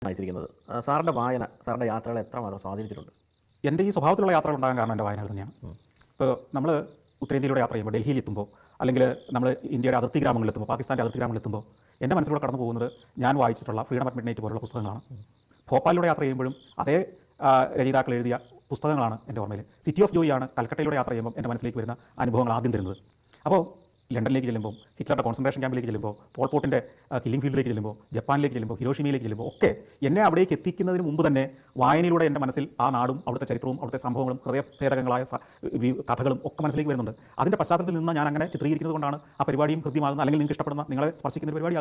അയച്ചിരിക്കുന്നത് ആ, സാറിൻ്റെ വായന സാറിൻ്റെ യാത്രകളെ എത്രമാത്രം സ്വാധീനിച്ചിട്ടുണ്ട് എൻ്റെ ഈ സ്വഭാവത്തിലുള്ള യാത്രകൾ ഉണ്ടാകാൻ കാരണം എൻ്റെ വായനകൾ തന്നെയാണ് ഇപ്പോൾ നമ്മൾ ഉത്തരേന്ത്യയിലൂടെ യാത്ര ചെയ്യുമ്പോൾ ഡൽഹിയിൽ എത്തുമ്പോൾ അല്ലെങ്കിൽ നമ്മൾ ഇന്ത്യയുടെ അതിർത്തി ഗ്രാമങ്ങളിലെത്തുമ്പോൾ പാകിസ്ഥാൻ്റെ അതിർത്തി ഗ്രാമങ്ങളിലെത്തുമ്പോൾ എൻ്റെ മനസ്സിലൂടെ കടന്നു പോകുന്നത് ഞാൻ വായിച്ചിട്ടുള്ള ഫ്രീഡം അറ്റ് മിഡ് നൈറ്റ് പോലുള്ള പുസ്തകങ്ങളാണ് ഭോപ്പാലിലൂടെ യാത്ര ചെയ്യുമ്പോഴും അതേ ആ, രചയിതാക്കൾ എഴുതിയ പുസ്തകങ്ങളാണ് എൻ്റെ ഓർമ്മയിൽ സിറ്റി ഓഫ് ജോയിയാണ് കൽക്കട്ടയിലൂടെ യാത്ര ചെയ്യുമ്പോൾ എൻ്റെ മനസ്സിലേക്ക് വരുന്ന അനുഭവങ്ങൾ ആദ്യം തരുന്നത് അപ്പോൾ ലണ്ടനിലേക്ക് ചെല്ലുമ്പോൾ ഹിറ്റ്ലറുടെ കോൺസെൻട്രേഷൻ ക്യാമ്പിലേക്ക് ചെല്ലുമ്പോൾ പോൾപോട്ടിൻ്റെ കില്ലിംഗ് ഫീൽഡിലേക്ക് ചെല്ലുമ്പോൾ ജപ്പാനിലേക്ക് ചെല്ലുമ്പോൾ ഹിരോഷിമയിലേക്ക് ചെല്ലുമ്പോൾ ഒക്കെ എന്നെ അവിടേക്ക് എത്തിക്കുന്നതിന് മുമ്പ് തന്നെ വായനയിലൂടെ എൻ്റെ മനസ്സിൽ ആ നാടും അവിടുത്തെ ചരിത്രവും അവിടുത്തെ സംഭവങ്ങളും ഹൃദയഭേദകങ്ങളായ സ- വി- കഥകളും ഒക്കെ മനസ്സിലേക്ക് വരുന്നുണ്ട് അതിൻ്റെ പശ്ചാത്തലത്തിൽ നിന്ന് ഞാൻ അങ്ങനെ ചിത്രീകരിക്കുന്നത് കൊണ്ടാണ് ആ പരിപാടിയും ഹൃദ്യമാകുന്ന അല്ലെങ്കിൽ നിങ്ങൾക്ക് ഇഷ്ടപ്പെടുന്ന നിങ്ങളെ സ്പർശിക്കുന്ന ഒരു പരിപാടി